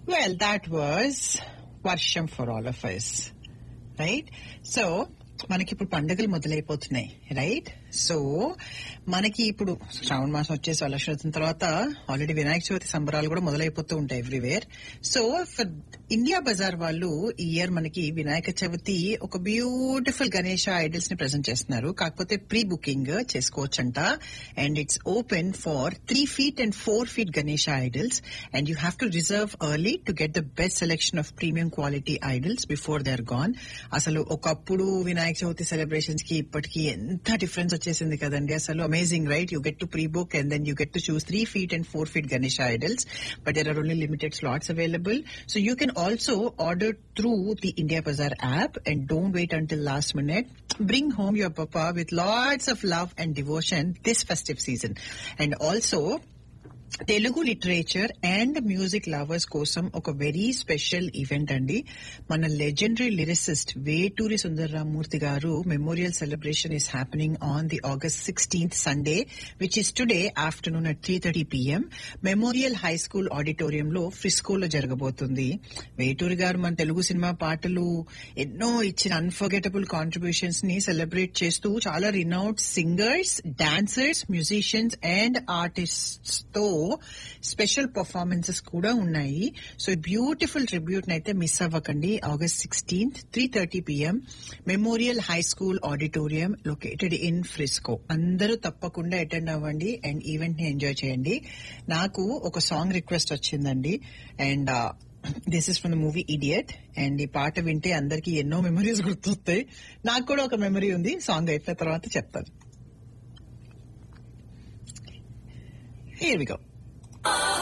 Well, that was Varsham for all of us. Right so మనకి ఇప్పుడు పండుగలు మొదలైపోతున్నాయి right so మనకి ఇప్పుడు శ్రావణ మాసం వచ్చేసి వలస తర్వాత ఆల్రెడీ వినాయక చవితి సంబరాలు కూడా మొదలైపోతూ ఉంటాయి everywhere so for India Bazaar వాళ్ళు ఈ ఇయర్ మనకి వినాయక చవితి ఒక బ్యూటిఫుల్ గణేష ఐడల్స్ ని ప్రెజెంట్ చేస్తున్నారు కాకపోతే ప్రీ బుకింగ్ చేసుకోవచ్చంట and it's open for three feet and four feet Ganesha idols and you have to reserve early to get the best selection of premium quality idols before they are gone అసలు ఒకప్పుడు Vinayaka Chavithi celebrations కి ఇప్పటికి ఎంత difference వచ్చేసింది కదండి అసలు amazing right you get to pre book and then you get to choose three feet and four feet Ganesha idols but there are only limited slots available so you can also order through the India Bazaar app and don't wait until last minute bring home your papa with lots of love and devotion this festive season. And also, Telugu literature and music lovers కోసం ఒక very special event అండి మన legendary lyricist Veturi Sundararamamurthy గారు memorial celebration is happening on the August sixteenth Sunday which is today afternoon at three thirty PM memorial high school ఆడిటోరియంలో ఫ్రిస్కోలో జరగబోతుంది వేటూరి గారు మన తెలుగు సినిమా పాటలు ఎన్నో ఇచ్చిన అన్ఫర్గెటబుల్ కాంట్రిబ్యూషన్స్ ని సెలబ్రేట్ చేస్తూ చాలా renowned singers dancers musicians and artists తో స్పెషల్ పర్ఫార్మెన్సెస్ కూడా ఉన్నాయి సో బ్యూటిఫుల్ ట్రిబ్యూట్ అయితే మిస్ అవ్వకండి August sixteenth three thirty PM memorial high school auditorium located in Frisco అందరూ తప్పకుండా అటెండ్ అవ్వండి అండ్ ఈవెంట్ ని ఎంజాయ్ చేయండి నాకు ఒక సాంగ్ రిక్వెస్ట్ వచ్చిందండి and this is from the movie Idiot and ఈ పాట వింటే అందరికి ఎన్నో మెమరీస్ గుర్తొస్తాయి నాకు కూడా ఒక మెమరీ ఉంది సాంగ్ అయిపోయిన తర్వాత చెప్తాను Here we go.